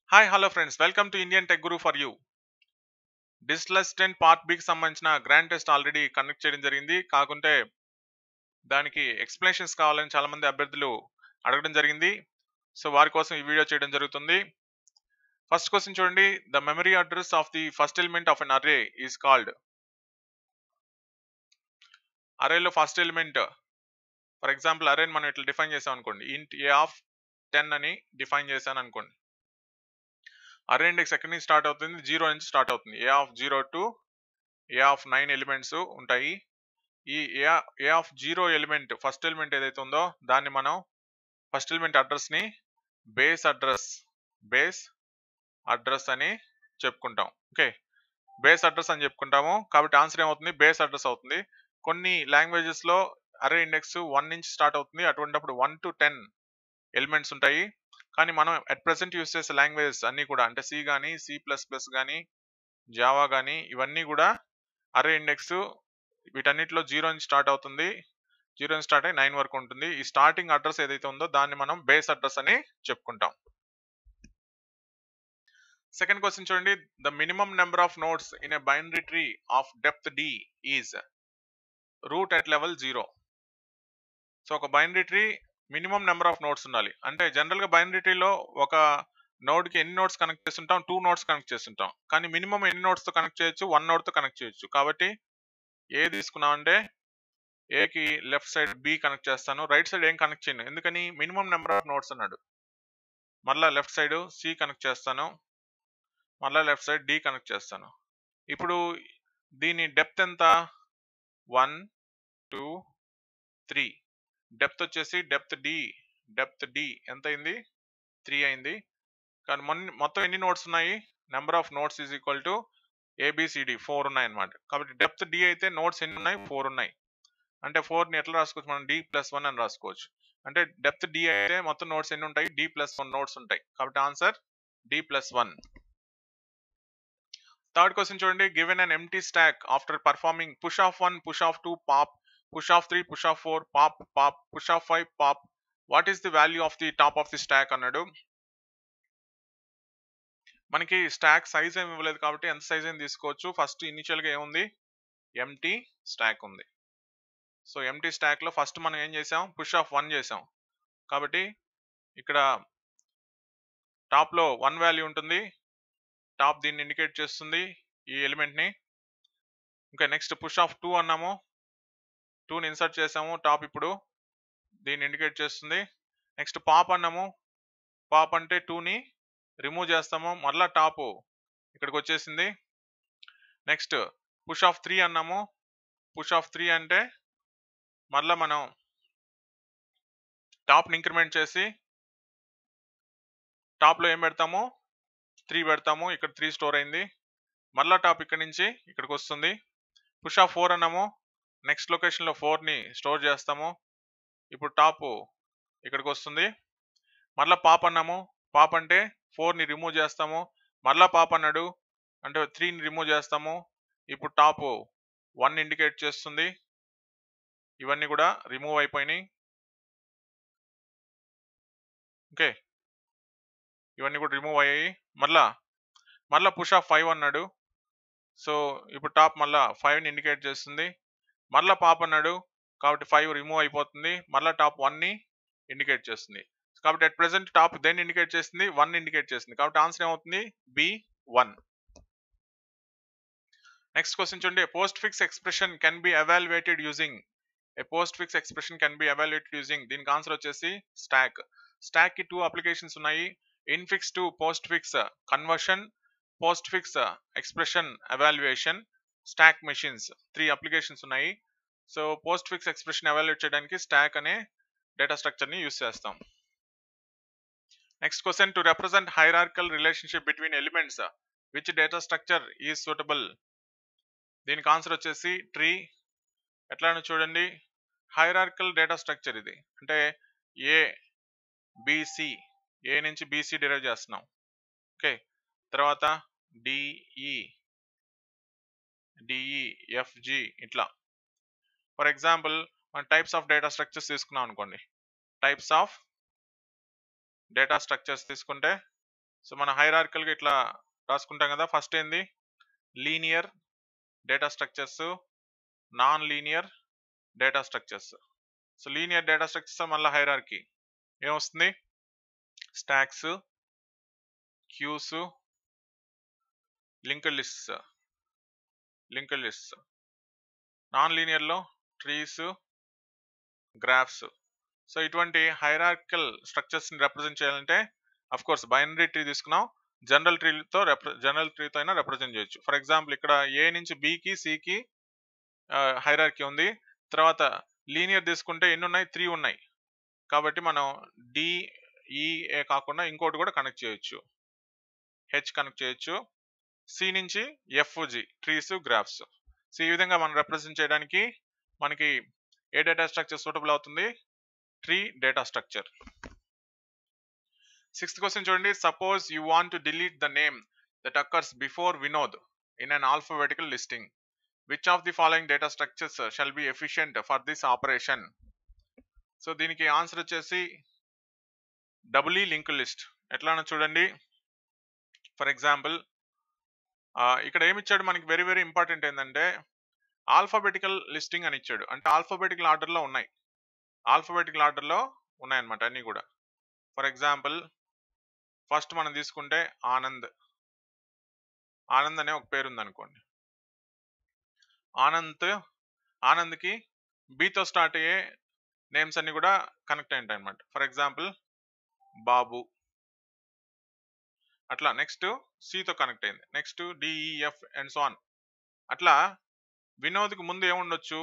Hi hello friends welcome to Indian tech guru for you digital assistant part బికి సంబంధించిన grand test already conduct చేయడం జరిగింది కాకుంటే దానికి ఎక్స్ప్లెనేషన్స్ కావాలని చాలా మంది అభ్యర్థులు అడగడం జరిగింది సో వారి కోసం ఈ వీడియో చేయడం జరుగుతుంది ఫస్ట్ క్వశ్చన్ చూడండి the memory address of the first element of an array is called అరేలో ఫస్ట్ ఎలిమెంట్ ఫర్ ఎగ్జాంపుల్ అరేని మనం ఇట్లా డిఫైన్ చేసాం అనుకోండి ఇంట్ ఏ ఆఫ్ టెన్ అని డిఫైన్ చేశాను అనుకోండి అరే ఇండెక్స్ ఎక్కడి నుంచి స్టార్ట్ అవుతుంది జీరో నుంచి స్టార్ట్ అవుతుంది A of zero to A of nine elements ఉంటాయి ఈ A A of zero element first element ఏదైతే ఉందో దాన్ని మనం ఫస్ట్ ఎలిమెంట్ అడ్రస్ని బేస్ అడ్రస్ బేస్ అడ్రస్ అని చెప్పుకుంటాం ఓకే బేస్ అడ్రస్ అని చెప్పుకుంటాము కాబట్టి ఆన్సర్ ఏమవుతుంది బేస్ అడ్రస్ అవుతుంది కొన్ని లాంగ్వేజెస్లో అరే ఇండెక్స్ వన్ నుంచి స్టార్ట్ అవుతుంది అటువంటిప్పుడు వన్ టు టెన్ ఎలిమెంట్స్ ఉంటాయి కానీ మనం అట్ ప్రెసెంట్ యూస్ చేసే లాంగ్వేజెస్ అన్నీ కూడా అంటే సి కానీ సి ప్లస్ ప్లస్ కానీ జావా కానీ ఇవన్నీ కూడా అరే ఇండెక్స్ వీటన్నిటిలో జీరో నుంచి స్టార్ట్ అవుతుంది జీరో నుంచి స్టార్ట్ అయ్యి నైన్ వరకు ఉంటుంది ఈ స్టార్టింగ్ అడ్రస్ ఏదైతే ఉందో దాన్ని మనం బేస్ అడ్రస్ అని చెప్పుకుంటాం సెకండ్ క్వశ్చన్ చూడండి the minimum number of nodes in a binary tree of depth D is root at level zero so ఒక binary tree minimum number of nodes ఉండాలి అంటే జనరల్గా బైనరీ ట్రీలో ఒక నోడ్కి ఎన్ని నోట్స్ కనెక్ట్ చేస్తుంటాం టూ నోట్స్ కనెక్ట్ చేస్తుంటాం కానీ మినిమం ఎన్ని నోట్స్తో కనెక్ట్ చేయొచ్చు వన్ నోట్తో కనెక్ట్ చేయొచ్చు కాబట్టి ఏ తీసుకున్నామంటే ఏకి లెఫ్ట్ సైడ్ బి కనెక్ట్ చేస్తాను రైట్ సైడ్ ఏం కనెక్ట్ చేయను ఎందుకని మినిమం నెంబర్ ఆఫ్ నోట్స్ అన్నాడు మళ్ళీ లెఫ్ట్ సైడ్ సి కనెక్ట్ చేస్తాను మళ్ళీ లెఫ్ట్ సైడ్ డి కనెక్ట్ చేస్తాను ఇప్పుడు దీని డెప్త్ ఎంత వన్ టూ త్రీ డెప్త్ వచ్చేసి డెప్త్ డి డెప్త్ డి ఎంత అయింది త్రీ అయింది కానీ మొన్న మొత్తం ఎన్ని నోట్స్ ఉన్నాయి number of nodes is equal to A B C D four ఉన్నాయి అనమాట కాబట్టి డెప్త్ డి అయితే నోట్స్ ఎన్ని ఉన్నాయి ఫోర్ ఉన్నాయి అంటే ఫోర్ని ఎట్లా రాసుకోవచ్చు మనం డి ప్లస్ వన్ అని రాసుకోవచ్చు అంటే డెప్త్ డి అయితే మొత్తం నోట్స్ ఎన్ని ఉంటాయి డి ప్లస్ వన్ నోట్స్ ఉంటాయి కాబట్టి answer D plus one third question చూడండి given an empty stack after performing push of one push of two pop push of three push of four pop pop push of five pop what is the value of the top of the stack అన్నాడు మనకి stock size ఏమి ఇవ్వలేదు కాబట్టి ఎంత size అయినా తీసుకోవచ్చు first ఇనిషియల్గా ఏముంది ఎంటీ స్టాక్ ఉంది సో ఎంటీ స్టాక్లో ఫస్ట్ మనం ఏం చేసాం పుష్ ఆఫ్ వన్ చేసాం కాబట్టి ఇక్కడ టాప్లో వన్ వాల్యూ ఉంటుంది టాప్ దీన్ని ఇండికేట్ చేస్తుంది ఈ ఎలిమెంట్ని ఇంకా నెక్స్ట్ పుష్ ఆఫ్ టూ అన్నాము టూని ఇన్సర్ట్ చేసాము టాప్ ఇప్పుడు దీన్ని ఇండికేట్ చేస్తుంది నెక్స్ట్ పాప్ అన్నాము పాప్ అంటే టూని రిమూవ్ చేస్తాము మళ్ళా టాప్ ఇక్కడికి వచ్చేసింది నెక్స్ట్ పుష్ ఆఫ్ త్రీ అన్నాము పుష్ ఆఫ్ త్రీ అంటే మళ్ళా మనం టాప్ని ఇంక్రిమెంట్ చేసి టాప్లో ఏం పెడతాము త్రీ పెడతాము ఇక్కడ త్రీ స్టోర్ అయింది మళ్ళా టాప్ ఇక్కడ నుంచి ఇక్కడికి వస్తుంది పుష్ ఆఫ్ ఫోర్ అన్నాము నెక్స్ట్ లొకేషన్లో ఫోర్ని స్టోర్ చేస్తాము ఇప్పుడు టాప్ ఇక్కడికి వస్తుంది మళ్ళీ పాప్ అన్నాము పాప్ అంటే ఫోర్ని రిమూవ్ చేస్తాము మళ్ళా పాప్ అన్నాడు అంటే త్రీని రిమూవ్ చేస్తాము ఇప్పుడు టాప్ వన్ ఇండికేట్ చేస్తుంది ఇవన్నీ కూడా రిమూవ్ అయిపోయినాయి ఓకే ఇవన్నీ కూడా రిమూవ్ అయ్యాయి మళ్ళా మళ్ళా పుష్ ఆఫ్ ఫైవ్ అన్నాడు సో ఇప్పుడు టాప్ మళ్ళా ఫైవ్ని ఇండికేట్ చేస్తుంది మళ్ళా పాప్ అన్నాడు కాబట్టి ఫైవ్ రిమూవ్ అయిపోతుంది మళ్ళీ టాప్ వన్ని ఇండికేట్ చేస్తుంది కాబట్టి అట్ ప్రెసెంట్ టాప్ దేన్ని ఇండికేట్ చేస్తుంది వన్ ఇండికేట్ చేస్తుంది కాబట్టి ఆన్సర్ ఏమవుతుంది బి వన్ నెక్స్ట్ క్వశ్చన్ చూడండి postfix expression can be evaluated using a postfix expression can be evaluated using దీనికి ఆన్సర్ వచ్చేసి స్టాక్ స్టాక్ కి టూ అప్లికేషన్స్ ఉన్నాయి infix to postfix conversion postfix expression evaluation stack machines three applications ఉన్నాయి so postfix expression evaluate చేయడానికి stack అనే data structure ని use చేస్తాం next question to represent hierarchical relationship between elements which data structure is suitable దీనికి answer వచ్చేసి tree ఎట్లానో చూడండి hierarchical data structure ఇది అంటే ఏ బీసీ ఏ నుంచి బీసీ డిరైవ్ చేస్తున్నాం ఓకే తర్వాత డిఈ డిఈ ఎఫ్జి ఇట్లా ఫర్ ఎగ్జాంపుల్ మన టైప్స్ ఆఫ్ డేటా స్ట్రక్చర్స్ తీసుకున్నాం అనుకోండి టైప్స్ ఆఫ్ డేటా స్ట్రక్చర్స్ తీసుకుంటే సో మన హైరార్కల్గా ఇట్లా రాసుకుంటాం కదా ఫస్ట్ ఏంది linear data structures non linear data structures so linear data structures మళ్ళీ హైరార్కీ ఏమొస్తుంది stacks queues linked lists linked lists non లీనియర్లో ట్రీస్ గ్రాఫ్స్ సో ఇటువంటి హైరార్కల్ స్ట్రక్చర్స్ని రిప్రజెంట్ చేయాలంటే అఫ్ కోర్స్ బైనరీ ట్రీ తీసుకున్నాం జనరల్ ట్రీతో జనరల్ ట్రీతో అయినా రిప్రజెంట్ చేయొచ్చు ఫర్ ఎగ్జాంపుల్ ఇక్కడ ఏ నుంచి బికి సికి హైరార్కీ ఉంది తర్వాత లీనియర్ తీసుకుంటే ఎన్ని ఉన్నాయి త్రీ ఉన్నాయి కాబట్టి మనం డి ఏ కాకుండా ఇంకోటి కూడా కనెక్ట్ చేయొచ్చు హెచ్ కనెక్ట్ చేయొచ్చు సి నుంచి F G trees graphs so ఈ విధంగా మనం రిప్రజెంట్ చేయడానికి మనకి ఏ డేటా స్ట్రక్చర్ సూటబుల్ అవుతుంది tree data structure sixth question చూడండి suppose you want to delete the name that occurs before Vinod in an alphabetical listing which of the following data structures shall be efficient for this operation so దీనికి answer వచ్చేసి double link list ఎట్లానో చూడండి for example ఇక్కడ ఏమి ఇచ్చాడు మనకి very very important ఏంటంటే alphabetical listing అని ఇచ్చాడు అంటే ఆల్ఫాబెటికల్ ఆర్డర్లో ఉన్నాయి ఆల్ఫాబెటికల్ ఆర్డర్లో ఉన్నాయన్నమాట అన్నీ కూడా ఫర్ ఎగ్జాంపుల్ ఫస్ట్ మనం తీసుకుంటే ఆనంద్ ఆనంద్ అనే ఒక పేరు ఉంది అనుకోండి ఆనంద్ ఆనంద్కి బీతో స్టార్ట్ అయ్యే నేమ్స్ అన్ని కూడా కనెక్ట్ అయి ఉంటాయి అనమాట ఫర్ ఎగ్జాంపుల్ బాబు అట్లా నెక్స్ట్ సితో కనెక్ట్ అయింది next DEF and so on అట్లా వినోద్కి ముందు ఏముండొచ్చు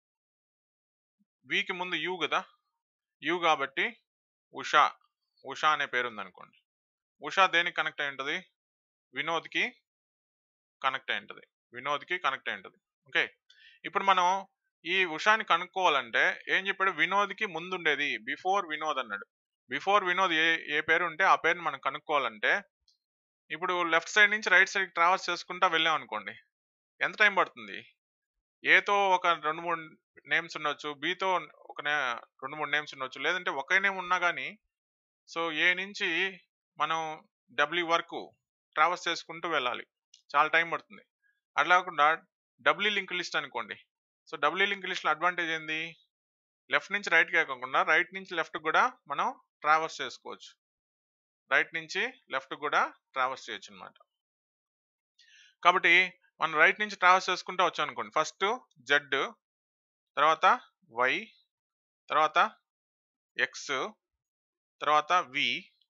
వికి ముందు యు కదా యు కాబట్టి ఉషా ఉషా అనే పేరు ఉంది అనుకోండి ఉషా దేనికి కనెక్ట్ అయి ఉంటుంది వినోద్కి కనెక్ట్ అయి ఉంటుంది వినోద్కి కనెక్ట్ అయి ఉంటుంది ఓకే ఇప్పుడు మనం ఈ ఉషాని కనుక్కోవాలంటే ఏం చెప్పాడు వినోద్కి ముందుండేది బిఫోర్ వినోద్ అన్నాడు బిఫోర్ వినోద్ ఏ ఏ పేరు ఉంటే ఆ పేరుని మనం కనుక్కోవాలంటే ఇప్పుడు లెఫ్ట్ సైడ్ నుంచి రైట్ సైడ్ ట్రావెల్స్ చేసుకుంటా వెళ్ళాం అనుకోండి ఎంత టైం పడుతుంది ఏతో ఒక రెండు మూడు నేమ్స్ ఉండొచ్చు బీతో ఒక రెండు మూడు నేమ్స్ ఉండొచ్చు లేదంటే ఒకే నేమ్ ఉన్నా కానీ సో ఏ నుంచి మనం డబ్ల్యూ వరకు ట్రావెల్స్ చేసుకుంటూ వెళ్ళాలి చాలా టైం పడుతుంది అట్లా కాకుండా డబ్ల్యూ లింక్ లిస్ట్ అనుకోండి సో డబ్ల్యూ లింక్ లిస్ట్లో అడ్వాంటేజ్ ఏంది లెఫ్ట్ నుంచి రైట్ కాకుండా రైట్ నుంచి లెఫ్ట్ కూడా మనం ట్రావెల్స్ చేసుకోవచ్చు రైట్ నుంచి లెఫ్ట్ కూడా ట్రావెల్స్ చేయొచ్చు అనమాట కాబట్టి మనం రైట్ నుంచి ట్రావెల్స్ చేసుకుంటూ వచ్చాం అనుకోండి ఫస్ట్ జెడ్ తర్వాత వై తర్వాత ఎక్స్ తర్వాత వి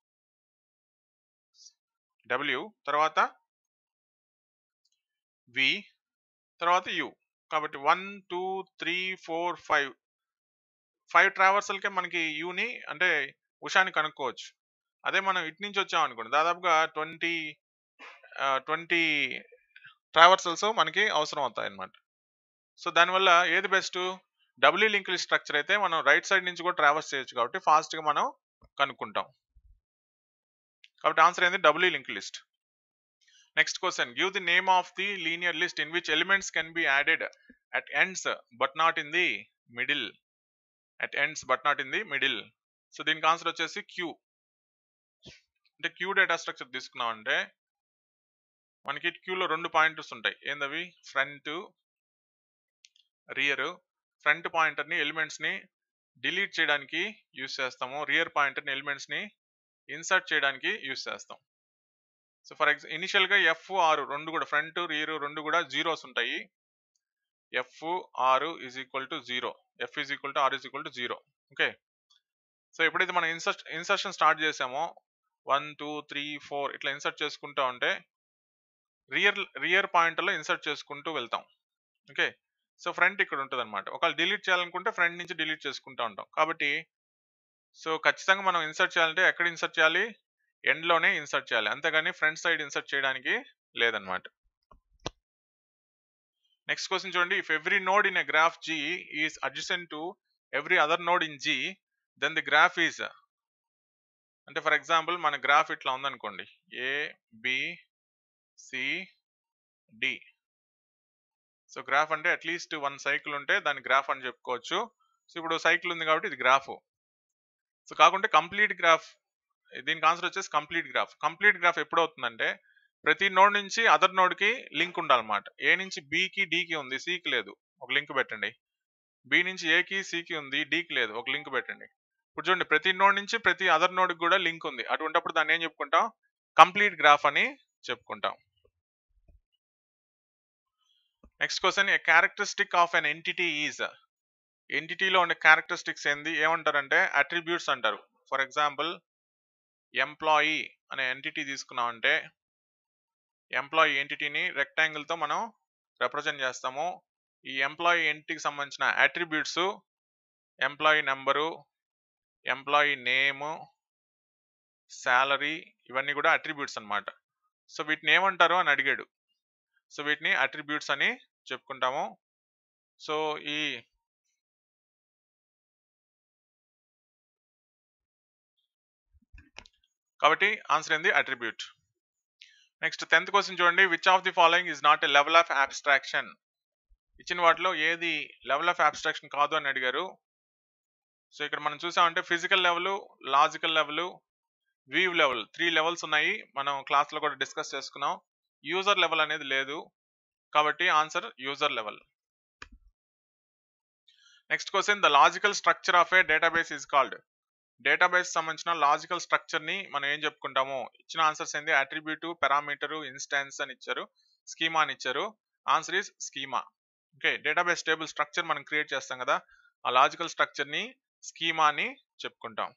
డబ్ల్యూ తర్వాత వి తర్వాత యు కాబట్టి one two three four five five ట్రావర్సల్కే మనకి యూని అంటే ఉషాని కనుక్కోవచ్చు అదే మనం ఇటు నుంచి వచ్చాం అనుకోండి దాదాపుగా ట్వంటీ ట్వంటీ ట్రావర్సల్స్ మనకి అవసరం అవుతాయి అన్నమాట సో దానివల్ల ఏది బెస్ట్ డబ్ల్యూ లింక్ స్ట్రక్చర్ అయితే మనం రైట్ సైడ్ నుంచి కూడా ట్రావెల్స్ చేయొచ్చు కాబట్టి ఫాస్ట్గా మనం కనుక్కుంటాం కాబట్టి ఆన్సర్ ఏంది W link list next question give the name of the linear list in which elements can be added at ends but not in the middle at ends but not in the middle so దీనికి answer వచ్చేసి queue అంటే queue data structure తీసుకున్నామంటే మనకి క్యూలో రెండు pointers ఉంటాయి ఏందవి front rear front పాయింటర్ని ఎలిమెంట్స్ని డిలీట్ చేయడానికి యూస్ చేస్తాము రియర్ పాయింటర్ని ఎలిమెంట్స్ని ఇన్సర్ట్ చేయడానికి యూస్ చేస్తాం సో ఫర్ ఎగ్జా ఇనిషియల్గా ఎఫ్ ఆరు రెండు కూడా ఫ్రంట్ రియర్ రెండు కూడా జీరోస్ ఉంటాయి F R is equal to zero F is equal to R is equal to zero okay so ఎప్పుడైతే మనం ఇన్సర్ట్ ఇన్సర్షన్ స్టార్ట్ చేసామో వన్ టూ త్రీ ఫోర్ ఇట్లా ఇన్సర్ట్ చేసుకుంటా ఉంటే రియర్ రియర్ పాయింట్లో ఇన్సర్ట్ చేసుకుంటూ వెళ్తాం ఓకే సో ఫ్రంట్ ఇక్కడ ఉంటుంది అనమాట ఒకవేళ డిలీట్ చేయాలనుకుంటే ఫ్రంట్ నుంచి డిలీట్ చేసుకుంటూ ఉంటాం కాబట్టి సో ఖచ్చితంగా మనం ఇన్సర్ట్ చేయాలంటే ఎక్కడ ఇన్సర్ట్ చేయాలి ఎండ్లోనే ఇన్సర్ట్ చేయాలి అంతేగాని ఫ్రంట్ సైడ్ ఇన్సర్ట్ చేయడానికి లేదనమాట నెక్స్ట్ క్వశ్చన్ చూడండి if every node in a graph G is adjacent to every other node in G then the graph is అంటే ఫర్ ఎగ్జాంపుల్ మన గ్రాఫ్ ఇట్లా ఉందనుకోండి A B C D so graph అంటే at least one cycle ఉంటే దాని graph అని చెప్పుకోవచ్చు so ఇప్పుడు సైకిల్ ఉంది కాబట్టి ఇది గ్రాఫ్ సో కాకుంటే కంప్లీట్ గ్రాఫ్ దీనికి ఆన్సర్ వచ్చేసి కంప్లీట్ గ్రాఫ్ కంప్లీట్ గ్రాఫ్ ఎప్పుడు అవుతుందంటే ప్రతి నోడ్ నుంచి అదర్ నోడ్ కి లింక్ ఉండాలన్నమాట ఏ నుంచి బికి డికి ఉంది సికి లేదు ఒక లింక్ పెట్టండి బి నుంచి ఏకి సికి ఉంది డికి లేదు ఒక లింక్ పెట్టండి ఇప్పుడు చూడండి ప్రతి నోడ్ నుంచి ప్రతి అదర్ నోడ్ కూడా లింక్ ఉంది అటువంటిప్పుడు దాన్ని ఏం చెప్పుకుంటాం కంప్లీట్ గ్రాఫ్ అని చెప్పుకుంటాం next question a characteristic of an entity is ఎంటిటీలో ఉండే క్యారెక్టరిస్టిక్స్ ఏంది ఏమంటారంటే అట్రిబ్యూట్స్ అంటారు ఫర్ ఎగ్జాంపుల్ ఎంప్లాయీ అనే ఎంటిటీ తీసుకున్నామంటే ఎంప్లాయీ ఎంటిటీని రెక్టాంగిల్తో మనం రిప్రజెంట్ చేస్తాము ఈ ఎంప్లాయీ ఎంటిటీకి సంబంధించిన attributes employee number employee name salary ఇవన్నీ కూడా అట్రిబ్యూట్స్ అన్నమాట సో వీటిని ఏమంటారు అని అడిగాడు సో వీటిని అట్రిబ్యూట్స్ అని చెప్పుకుంటాము సో ఈ కాబట్టి ఆన్సర్ ఏంది అట్రిబ్యూట్ నెక్స్ట్ టెన్త్ క్వశ్చన్ చూడండి which of the following is not a level of abstraction ఇచ్చిన వాటిలో ఏది లెవెల్ ఆఫ్ అబ్స్ట్రాక్షన్ కాదు అని అడిగారు సో ఇక్కడ మనం చూసామంటే physical level logical level view level three levels ఉన్నాయి మనం క్లాస్లో కూడా డిస్కస్ చేసుకున్నాం యూజర్ లెవెల్ అనేది లేదు కాబట్టి answer user level next question the logical structure of a database is called database సంబంధించిన లాజికల్ స్ట్రక్చర్ ని మనం ఏం చెప్పుకుంటాము ఇచ్చిన ఆన్సర్స్ ఏంది అట్రిబ్యూట్ పారామీటర్ ఇన్స్టాన్స్ అని ఇచ్చారు స్కీమా అని ఇచ్చారు answer is schema okay database table structure మనం క్రియేట్ చేస్తాం కదా ఆ లాజికల్ స్ట్రక్చర్ ని స్కీమా అని చెప్పుకుంటాం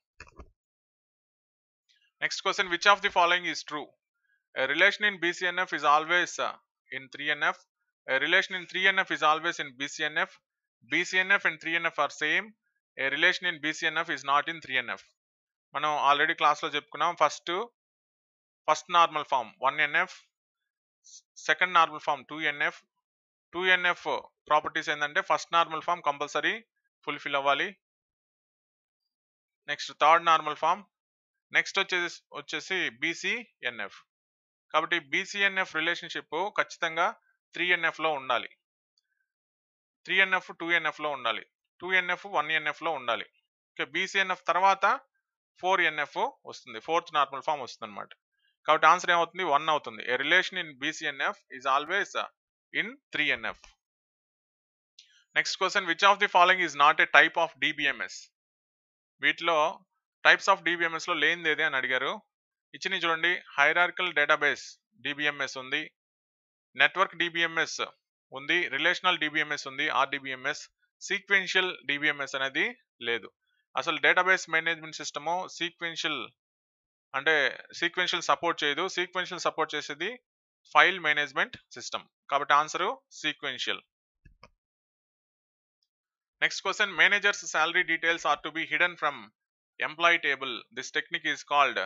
next question which of the following is true relation in BCNF is always in three NF relation in three NF is always in BCNF BCNF and three NF are same a relation in BCNF is not in three NF మనం already క్లాస్లో చెప్పుకున్నాం first first normal form one NF second normal form two NF two NF properties ఏంటంటే first normal form compulsory fulfil అవ్వాలి next third normal form next వచ్చేసి వచ్చేసి BCNF కాబట్టి BCNF relationship ఖచ్చితంగా three ఎన్ఎఫ్లో ఉండాలి త్రీ ఎన్ఎఫ్ టూ ఎన్ఎఫ్లో ఉండాలి two NF one ఎన్ఎఫ్లో ఉండాలి ఓకే బీసీఎన్ఎఫ్ తర్వాత ఫోర్ ఎన్ఎఫ్ వస్తుంది ఫోర్త్ నార్మల్ ఫామ్ వస్తుంది అనమాట కాబట్టి ఆన్సర్ ఏమవుతుంది వన్ అవుతుంది a relation in BCNF is always in three NF next question which of the following is not a type of DBMS వీటిలో టైప్స్ ఆఫ్ డిబిఎంఎస్ లో లేనిది ఏది అని అడిగారు ఇచ్చిన చూడండి హైరార్కల్ డేటాబేస్ డిబిఎంఎస్ ఉంది నెట్వర్క్ డిబిఎంఎస్ ఉంది రిలేషనల్ డిబిఎంఎస్ ఉంది ఆర్డిబిఎంఎస్ సీక్వెన్షియల్ డిబిఎంఎస్ అనేది లేదు అసలు డేటాబేస్ మేనేజ్మెంట్ సిస్టము సీక్వెన్షియల్ అంటే సీక్వెన్షియల్ సపోర్ట్ చేయదు సీక్వెన్షియల్ సపోర్ట్ చేసేది ఫైల్ మేనేజ్మెంట్ సిస్టమ్ కాబట్టి answer sequential next question managers salary details are to be hidden from employee table this technique is called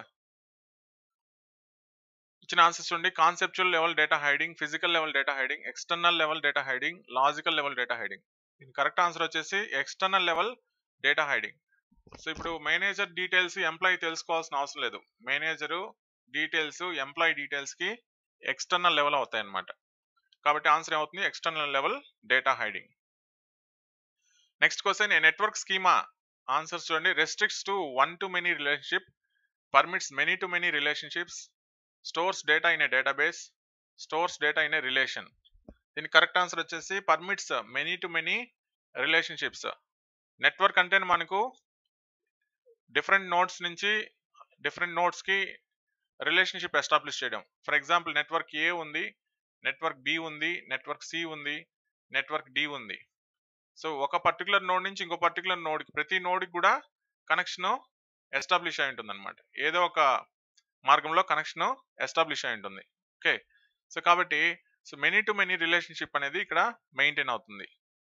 ఇచ్చిన answers ఉండి conceptual level data hiding physical level data hiding external level data hiding logical level data hiding దీని correct answer వచ్చేసి external level data hiding so ఇప్పుడు manager details employee తెలుసుకోవాల్సిన అవసరం లేదు manager details employee details కి external level అవుతాయి అన్నమాట కాబట్టి ఆన్సర్ ఏమవుతుంది external level data hiding next question a network schema answers చూడండి restricts to one to many relationship permits many to many relationships stores data in a database stores data in a relation దీని correct answer వచ్చేసి permits many to many relationships network అంటే మనకు different nodes నుంచి different nodes కి relationship establish చేయడం for example network A ఉంది network B ఉంది network C ఉంది నెట్వర్క్ డి ఉంది సో ఒక పర్టికులర్ నోడ్ నుంచి ఇంకో పర్టికులర్ నోడ్కి ప్రతి నోడ్కి కూడా కనెక్షన్ ఎస్టాబ్లిష్ అయి ఉంటుంది అనమాట ఏదో ఒక మార్గంలో కనెక్షన్ ఎస్టాబ్లిష్ అయి ఉంటుంది ఓకే సో కాబట్టి so many to many relationship అనేది ఇక్కడ మెయింటైన్ అవుతుంది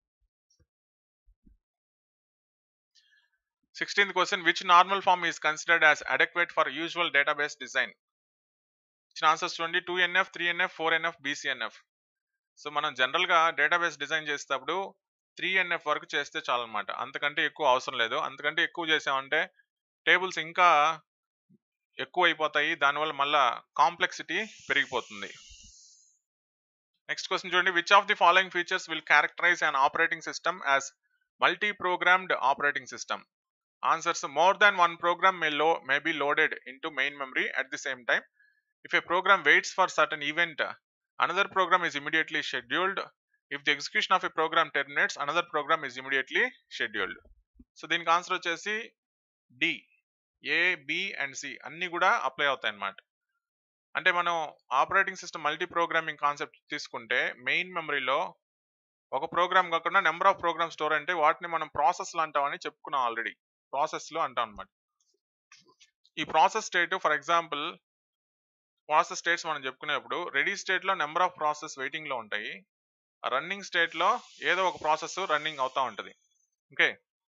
sixteenth question which normal form is considered as adequate for usual database design ఇచ్చిన ఆన్సర్స్ చూడండి two NF three NF four NF BCNF so మనం జనరల్గా డేటాబేస్ డిజైన్ చేసేటప్పుడు three NF వరకు చేస్తే చాలన్నమాట అంతకంటే ఎక్కువ అవసరం లేదు అంతకంటే ఎక్కువ చేసామంటే టేబుల్స్ ఇంకా ఎక్కువ అయిపోతాయి దానివల్ల మళ్ళా కాంప్లెక్సిటీ పెరిగిపోతుంది నెక్స్ట్ క్వశ్చన్ చూడండి which of the following features will characterize an operating system as multi programmed operating system answers more than one program may, lo- may be loaded into main memory at the same time. If a program waits for certain event, another program is immediately scheduled. If the execution of a program terminates, another program is immediately scheduled. So దీనికి answer వచ్చేసి D A B and C అన్ని కూడా apply అవుతాయి అన్నమాట అంటే మనం operating system multi programming concept తీసుకుంటే main మెమరీలో ఒక ప్రోగ్రామ్ కాకుండా నెంబర్ ఆఫ్ ప్రోగ్రామ్ స్టోర్ అంటే వాటిని మనం ప్రాసెస్లు అంటామని చెప్పుకున్నాం ఆల్రెడీ ప్రాసెస్లు అంటాం అనమాట ఈ process state for example process states మనం చెప్పుకునేప్పుడు రెడీ స్టేట్లో నెంబర్ ఆఫ్ ప్రాసెస్ వెయిటింగ్లో ఉంటాయి రన్నింగ్ స్టేట్లో ఏదో ఒక ప్రాసెస్ రన్నింగ్ అవుతా ఉంటుంది okay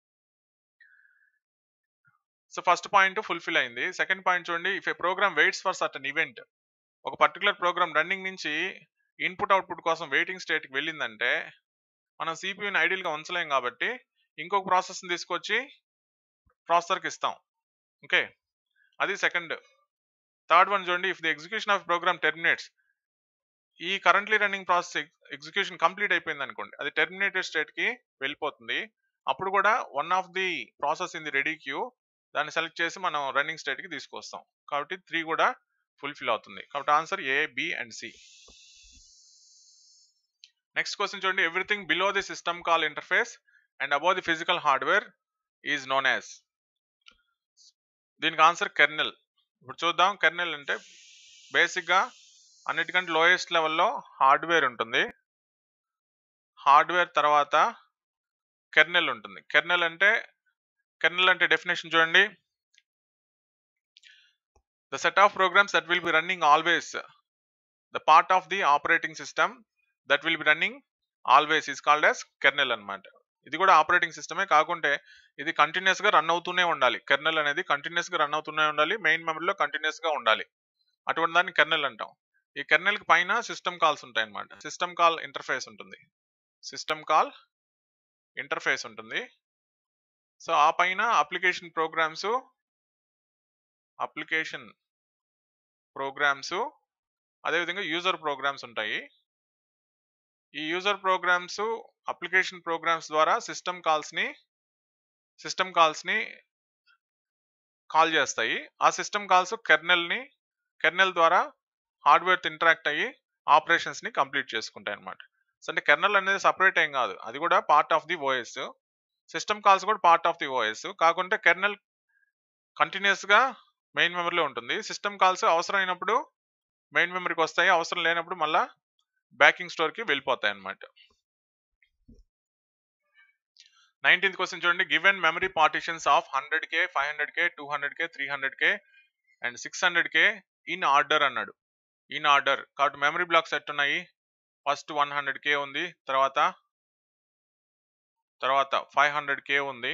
so first point fulfil అయింది సెకండ్ పాయింట్ చూడండి if a program waits for certain event ఒక పర్టికులర్ ప్రోగ్రామ్ రన్నింగ్ నుంచి ఇన్పుట్ అవుట్పుట్ కోసం వెయిటింగ్ స్టేట్కి వెళ్ళిందంటే మనం సిపియూని ఐడియల్గా ఉంచలేం కాబట్టి ఇంకొక ప్రాసెస్ని తీసుకొచ్చి ప్రాసెసర్కి ఇస్తాం ఓకే అది సెకండ్ థర్డ్ వన్ చూడండి if the execution of program terminates ఈ currently running process execution complete అయిపోయింది అనుకోండి అది టెర్మినేటెడ్ స్టేట్కి వెళ్ళిపోతుంది అప్పుడు కూడా one of the process in the ready queue దాన్ని సెలెక్ట్ చేసి మనం రన్నింగ్ స్టేట్కి తీసుకొస్తాం కాబట్టి త్రీ కూడా ఫుల్ఫిల్ అవుతుంది కాబట్టి answer A B and C next question చూడండి everything below the system call interface and above the physical hardware is known as దీనికి ఆన్సర్ కెర్నెల్ ఇప్పుడు చూద్దాం కెర్నెల్ అంటే బేసిక్గా అన్నిటికంటే లోయెస్ట్ లెవెల్లో హార్డ్వేర్ ఉంటుంది హార్డ్వేర్ తర్వాత కెర్నెల్ ఉంటుంది కెర్నెల్ అంటే కెర్నెల్ అంటే డెఫినేషన్ చూడండి the set of programs that will be running always the part of the operating system that will be running always is called as kernel అనమాట ఇది కూడా ఆపరేటింగ్ సిస్టమే కాకుంటే ఇది కంటిన్యూస్ గా రన్ అవుతూనే ఉండాలి కెర్నెల్ అనేది కంటిన్యూస్ గా రన్ అవుతూనే ఉండాలి మెయిన్ మెమరీలో కంటిన్యూస్ గా ఉండాలి అటువంటి దాన్ని కెర్నెల్ అంటాం ఈ కెర్నెల్ కి పైన సిస్టమ్ కాల్స్ ఉంటాయి అనమాట సిస్టమ్ కాల్ ఇంటర్ఫేస్ ఉంటుంది సిస్టమ్ కాల్ ఇంటర్ఫేస్ ఉంటుంది సో ఆ పైన అప్లికేషన్ ప్రోగ్రామ్స్ అప్లికేషన్ ప్రోగ్రామ్స్ అదేవిధంగా యూజర్ ప్రోగ్రామ్స్ ఉంటాయి ఈ యూజర్ ప్రోగ్రామ్స్ అప్లికేషన్ ప్రోగ్రామ్స్ ద్వారా సిస్టమ్ కాల్స్ని సిస్టమ్ కాల్స్ని కాల్ చేస్తాయి ఆ సిస్టమ్ కాల్స్ కెర్నెల్ని కెర్నెల్ ద్వారా హార్డ్వేర్తో ఇంటరాక్ట్ అయ్యి ఆపరేషన్స్ని కంప్లీట్ చేసుకుంటాయి అనమాట సో అంటే కెర్నల్ అనేది సపరేట్ ఏం కాదు అది కూడా part of the OS system calls కూడా పార్ట్ ఆఫ్ ది ఓఎస్ కాకుంటే కెర్నల్ కంటిన్యూస్గా మెయిన్ మెమరీలో ఉంటుంది సిస్టమ్ కాల్స్ అవసరమైనప్పుడు మెయిన్ మెమరీకి వస్తాయి అవసరం లేనప్పుడు మళ్ళా బ్యాకింగ్ స్టోర్కి వెళ్ళిపోతాయి అన్నమాట నైన్టీన్త్ క్వశ్చన్ చూడండి given memory partitions of hundred K five hundred K two hundred K three hundred K and six hundred K in order అన్నాడు ఇన్ ఆర్డర్ కాబట్టి మెమరీ బ్లాక్స్ ఎట్టున్నాయి ఫస్ట్ వన్ హండ్రెడ్ కే ఉంది తర్వాత తర్వాత five hundred K ఉంది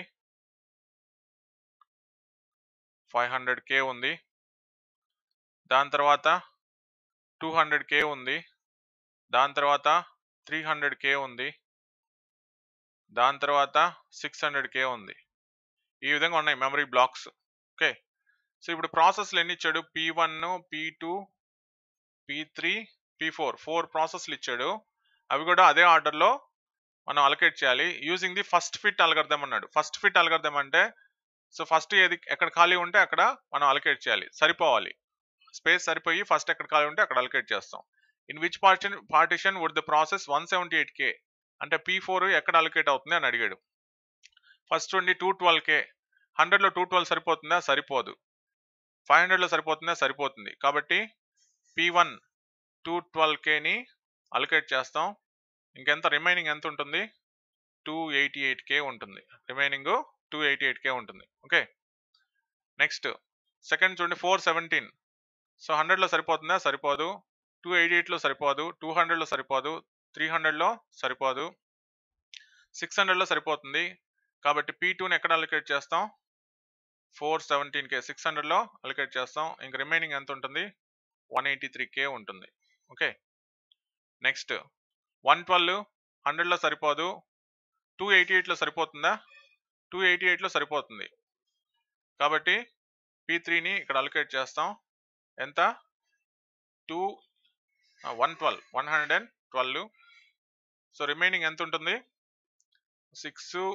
five hundred K ఉంది దాని తర్వాత టూ హండ్రెడ్ కే ఉంది దాని తర్వాత త్రీ హండ్రెడ్ కే ఉంది దాని తర్వాత సిక్స్ హండ్రెడ్ కే ఉంది ఈ విధంగా ఉన్నాయి మెమరీ బ్లాక్స్ ఓకే సో ఇప్పుడు ప్రాసెస్లు ఎన్ని ఇచ్చాడు P one P two P three P four four ప్రాసెస్లు ఇచ్చాడు అవి కూడా అదే ఆర్డర్లో మనం అలకేట్ చేయాలి using the first fit algorithm అన్నాడు ఫస్ట్ ఫిట్ అలగర్థం అంటే సో ఫస్ట్ ఏది ఎక్కడ ఖాళీ ఉంటే అక్కడ మనం అలకేట్ చేయాలి సరిపోవాలి స్పేస్ సరిపోయి ఫస్ట్ ఎక్కడ ఖాళీ ఉంటే అక్కడ అలకేట్ చేస్తాం in which partition partition would the process one seventy eight K అంటే పీ ఫోర్ ఎక్కడ అలకేట్ అవుతుంది అని అడిగాడు ఫస్ట్ ఉండి టూ ట్వెల్వ్ కే హండ్రెడ్లో టూ ట్వెల్వ్ సరిపోతుందా సరిపోదు ఫైవ్ హండ్రెడ్లో సరిపోతుందా సరిపోతుంది కాబట్టి పీ వన్ టూ ట్వెల్వ్ కేని అలకేట్ చేస్తాం ఇంకెంత రిమైనింగ్ ఎంత ఉంటుంది టూ ఎయిటీ ఎయిట్ కే ఉంటుంది remaining two eighty eight K ఉంటుంది ఓకే నెక్స్ట్ సెకండ్ చూడండి ఫోర్ సెవెంటీన్ సో హండ్రెడ్లో సరిపోతుందా సరిపోదు టూ ఎయిటీ ఎయిట్లో సరిపోదు టూ హండ్రెడ్లో సరిపోదు త్రీ హండ్రెడ్లో సరిపోదు సిక్స్ హండ్రెడ్లో సరిపోతుంది కాబట్టి పీ టూని ఎక్కడ అలికేట్ చేస్తాం ఫోర్ సెవెంటీన్ కే సిక్స్ హండ్రెడ్లో అలికేట్ చేస్తాం ఇంక రిమైనింగ్ ఎంత ఉంటుంది వన్ ఎయిటీ త్రీ కే ఉంటుంది ఓకే నెక్స్ట్ వన్ ట్వెల్వ్ హండ్రెడ్లో సరిపోదు టూ ఎయిటీ ఎయిట్లో సరిపోతుందా టూ ఎయిటీ ఎయిట్లో సరిపోతుంది కాబట్టి పీ త్రీని ఇక్కడ అలికేట్ చేస్తాం ఎంత two one twelve one hundred and twelve so remaining ఎంత ఉంటుంది six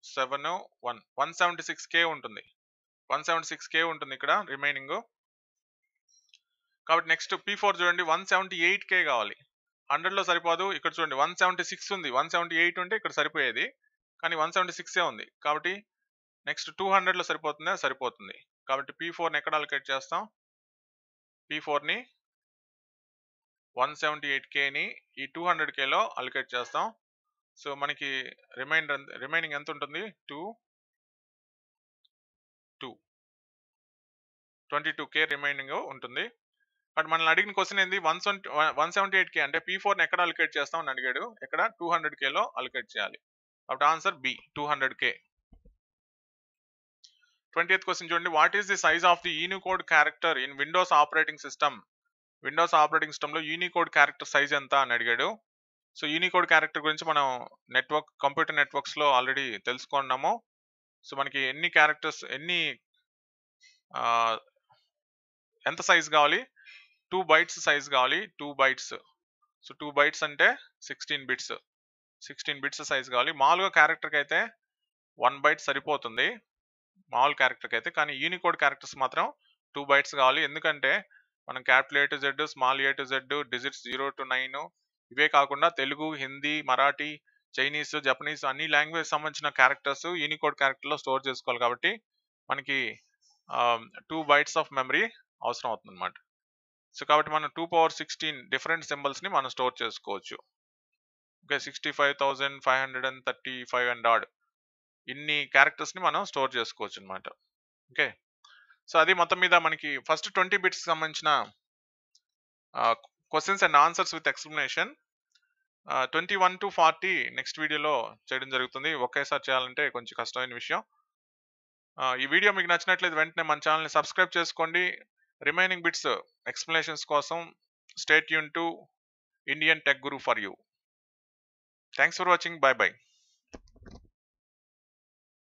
seven one one seventy six K ఉంటుంది వన్ సెవెంటీ సిక్స్ కే ఉంటుంది ఇక్కడ రిమైనింగ్ కాబట్టి నెక్స్ట్ పీ ఫోర్ చూడండి వన్ సెవెంటీ ఎయిట్ కే కావాలి హండ్రెడ్లో సరిపోదు ఇక్కడ చూడండి వన్ సెవెంటీ సిక్స్ ఉంది వన్ సెవెంటీ ఎయిట్ ఉంటే ఇక్కడ సరిపోయేది కానీ వన్ సెవెంటీ సిక్సే ఉంది కాబట్టి నెక్స్ట్ టూ హండ్రెడ్లో సరిపోతుందా సరిపోతుంది కాబట్టి పీ ఫోర్ని ఎక్కడ అలొకేట్ చేస్తాం పీ ఫోర్ని వన్ సెవెంటీ ఎయిట్ కేని ఈ టూ హండ్రెడ్ కేలో అలొకేట్ చేస్తాం సో మనకి రిమైండర్ రిమైనింగ్ ఎంత ఉంటుంది two two twenty two K remaining ఉంటుంది బట్ మనల్ని అడిగిన క్వశ్చన్ ఏంది one seventy one seventy eight K అంటే పీ ఫోర్ని ఎక్కడ అలొకేట్ చేస్తాం అని అడిగాడు ఇక్కడ టూ హండ్రెడ్ కేలో అలొకేట్ చేయాలి కాబట్టి answer B two hundred K twenty eighth question చూడండి what is the size of the Unicode character in Windows operating system Windows operating సిస్టంలో యూనికోడ్ క్యారెక్టర్ సైజ్ ఎంత అని అడిగాడు సో యూనికోడ్ క్యారెక్టర్ గురించి మనం నెట్వర్క్ కంప్యూటర్ నెట్వర్క్స్లో ఆల్రెడీ తెలుసుకున్నాము సో మనకి ఎన్ని క్యారెక్టర్స్ ఎన్ని ఆ, ఎంత సైజ్ కావాలి టూ బైట్స్ సైజ్ కావాలి two bytes so two bytes అంటే sixteen bits sixteen bits size కావాలి మామూలుగా క్యారెక్టర్కి అయితే వన్ బైట్ సరిపోతుంది మామూలు క్యారెక్టర్కి అయితే కానీ యూనికోడ్ క్యారెక్టర్స్ మాత్రం టూ బైట్స్ కావాలి ఎందుకంటే మనం capital A to Z small A to Z digits zero to nine ఇవే కాకుండా తెలుగు హిందీ మరాఠీ చైనీస్ జపనీస్ అన్ని లాంగ్వేజ్ సంబంధించిన క్యారెక్టర్స్ యూనికోడ్ క్యారెక్టర్లో స్టోర్ చేసుకోవాలి కాబట్టి మనకి టూ బైట్స్ ఆఫ్ మెమరీ అవసరం అవుతుంది అనమాట సో కాబట్టి మనం టూ పవర్ సిక్స్టీన్ డిఫరెంట్ సింబల్స్ని మనం స్టోర్ చేసుకోవచ్చు okay sixty five thousand five hundred and thirty five and odd ఇన్ని క్యారెక్టర్స్ని మనం స్టోర్ చేసుకోవచ్చు అనమాట ఓకే సో అది మొత్తం మీద మనకి ఫస్ట్ ట్వంటీ బిట్స్ సంబంధించిన questions and answers with explanation twenty one to forty next వీడియోలో చేయడం జరుగుతుంది ఒకేసారి చేయాలంటే కొంచెం కష్టమైన విషయం ఆ, ఈ వీడియో మీకు నచ్చినట్లయితే వెంటనే మన ఛానల్ని సబ్స్క్రైబ్ చేసుకోండి రిమైనింగ్ బిట్స్ ఎక్స్ప్లెనేషన్స్ కోసం స్టేట్ యూన్ to Indian tech guru for you thanks for watching bye bye